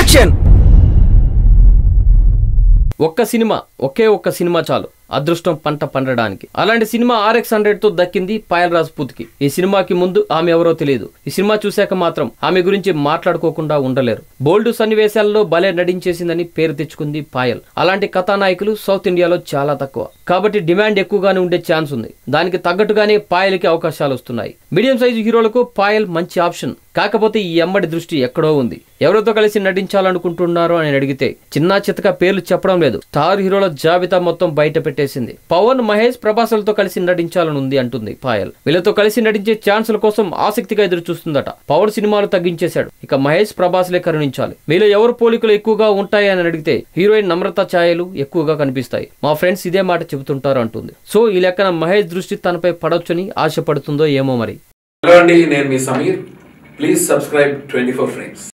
action ఒక్క cinema ఒకే ఒక్క cinema చాలు అదృష్టం పంట పండడానికి అలాంటి సినిమా ఆర్ఎక్స్ హండ్రెడ్ తో దక్కింది పాయల్ రాజ్పూత్ కి ఈ సినిమాకి ముందు ఆమె ఎవరో తెలియదు ఈ సినిమా చూశాక మాత్రం ఆమె గురించి మాట్లాడుకోకుండా ఉండలేరు బోల్డ్ సన్నివేశాల్లో భలే నటించేసిందని పేరు తెచ్చుకుంది పాయల్ అలాంటి కథానాయకులు సౌత్ ఇండియాలో చాలా తక్కువ కాబట్టి డిమాండ్ ఎక్కువగానే ఉండే ఛాన్స్ ఉంది దానికి తగ్గట్టుగానే పాయల్కి అవకాశాలు వస్తున్నాయి మీడియం సైజు హీరోలకు పాయల్ మంచి ఆప్షన్ కాకపోతే ఈ అమ్మడి దృష్టి ఎక్కడో ఉంది ఎవరితో కలిసి నటించాలనుకుంటున్నారో అని అడిగితే చిన్న చితక పేర్లు చెప్పడం లేదు స్టార్ హీరోల జాబితా మొత్తం బయట పెట్టేసింది పవన్ మహేష్ ప్రభాసులతో కలిసి నటించాలని ఉంది అంటుంది పాయల్ వీళ్ళతో కలిసి నటించే ఛాన్సుల కోసం ఆసక్తిగా ఎదురు చూస్తుందట పవన్ సినిమాలు తగ్గించేశాడు ఇక మహేష్ ప్రభాస్లే కరుణించాలి మీలో ఎవరు పోలికలు ఎక్కువగా ఉంటాయి అని అడిగితే హీరోయిన్ నమ్రత ఛాయలు ఎక్కువగా కనిపిస్తాయి మా ఫ్రెండ్స్ ఇదే మాట చెబుతుంటారు అంటుంది సో ఈ లెక్కన మహేష్ దృష్టి తనపై పడొచ్చని ఆశపడుతుందో ఏమో మరి హలో అండి నేను మీ Sameer please subscribe twenty four frames